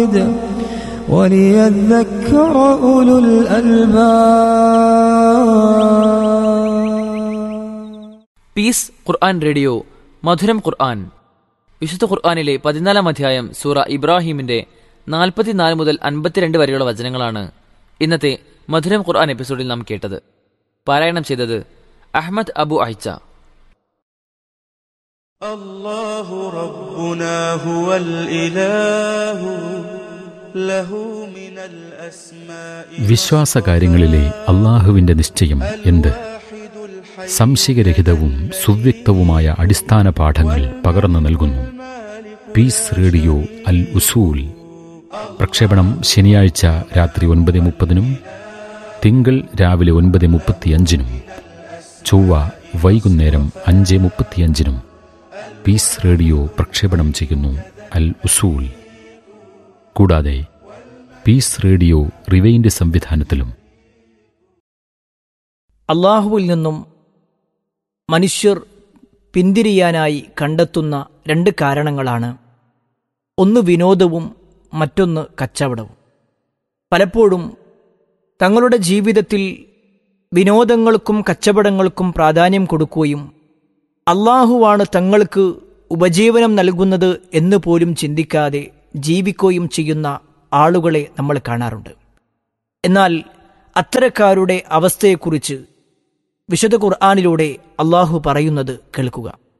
وليذكر أولو الألباب piece ഖുർആൻ radio മധുരം ഖുർആൻ വിശുദ്ധ ഖുർആനിലെ പതിനാലാം അധ്യായം സൂറ ഇബ്രാഹിമിന്റെ നാൽപ്പത്തിനാല് മുതൽ അൻപത്തിരണ്ട് വരെയുള്ള വചനങ്ങളാണ് ഇന്നത്തെ മധുരം ഖുർആൻ എപ്പിസോഡിൽ നാം കേട്ടത് പാരായണം ചെയ്തത് അഹമ്മദ് അബു അഹിച്ച الله ربنا هو الإله له من الأسماء വിശ്വാസകാര്യങ്ങളിലെ അള്ളാഹുവിന്റെ നിശ്ചയം എന്ത് واحد الحي സംശയരഹിതവും സുവ്യക്തവുമായ അടിസ്ഥാന പാഠങ്ങൾ പകർന്നു നൽകുന്നു പീസ് റേഡിയോ അൽ ഉസൂൽ പ്രക്ഷേപണം ശനിയാഴ്ച രാത്രി ഒൻപത് മുപ്പതിനും തിങ്കൾ രാവിലെ ഒൻപത് മുപ്പത്തിയഞ്ചിനും ചൊവ്വ വൈകുന്നേരം അഞ്ച് മുപ്പത്തിയഞ്ചിനും പീസ് റേഡിയോ പ്രക്ഷേപണം ചെയ്യുന്നു അൽ ഉസൂൽ കൂടാതെ പീസ് റേഡിയോ റിവൈൻഡ് സംവിധാനത്തിലും അള്ളാഹുവിൽ നിന്നും മനുഷ്യർ പിന്തിരിയാനായി കണ്ടെത്തുന്ന രണ്ട് കാരണങ്ങളാണ് ഒന്ന് വിനോദവും മറ്റൊന്ന് കച്ചവടവും പലപ്പോഴും തങ്ങളുടെ ജീവിതത്തിൽ വിനോദങ്ങൾക്കും കച്ചവടങ്ങൾക്കും പ്രാധാന്യം കൊടുക്കുകയും അള്ളാഹുവാണ് തങ്ങൾക്ക് ഉപജീവനം നൽകുന്നത് എന്ന് പോലും ചിന്തിക്കാതെ ജീവിക്കുകയും ചെയ്യുന്ന ആളുകളെ നമ്മൾ കാണാറുണ്ട് എന്നാൽ അത്തരക്കാരുടെ അവസ്ഥയെക്കുറിച്ച് വിശുദ്ധ ഖുർആാനിലൂടെ അള്ളാഹു പറയുന്നത് കേൾക്കുക